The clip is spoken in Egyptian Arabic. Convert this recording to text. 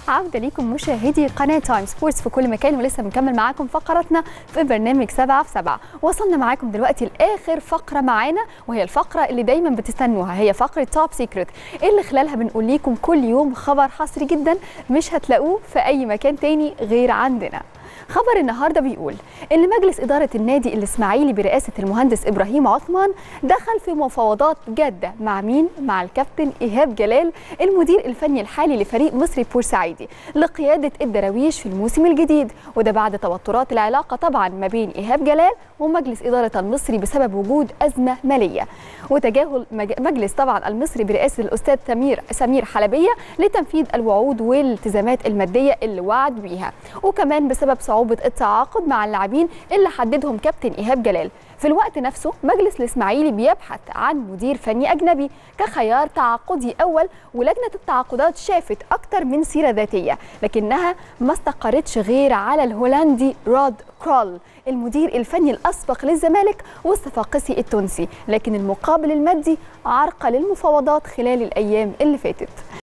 عودة ليكم مشاهدي قناة تايم سبورتس في كل مكان ولسه بنكمل معاكم فقراتنا في برنامج 7 في 7 وصلنا معاكم دلوقتي لآخر فقرة معانا وهي الفقرة اللي دايما بتستنوها هي فقرة توب سيكريت اللي خلالها بنقول لكم كل يوم خبر حصري جدا مش هتلاقوه في أي مكان تاني غير عندنا خبر النهارده بيقول ان مجلس اداره النادي الاسماعيلي برئاسه المهندس ابراهيم عثمان دخل في مفاوضات جاده مع مين مع الكابتن ايهاب جلال المدير الفني الحالي لفريق مصري بورسعيدي لقياده الدراويش في الموسم الجديد وده بعد توترات العلاقه طبعا ما بين ايهاب جلال ومجلس اداره المصري بسبب وجود ازمه ماليه وتجاهل مجلس طبعا المصري برئاسه الاستاذ سمير سمير حلبيه لتنفيذ الوعود والالتزامات الماديه اللي وعد بيها وكمان بسبب صعوبه التعاقد مع اللاعبين اللي حددهم كابتن ايهاب جلال في الوقت نفسه مجلس الاسماعيلي بيبحث عن مدير فني اجنبي كخيار تعاقدي اول ولجنه التعاقدات شافت اكتر من سيره ذاتيه لكنها ما استقرتش غير على الهولندي رود كرول المدير الفني الاسبق للزمالك والصفاقسي التونسي لكن المقابل المادي عرقل المفاوضات خلال الايام اللي فاتت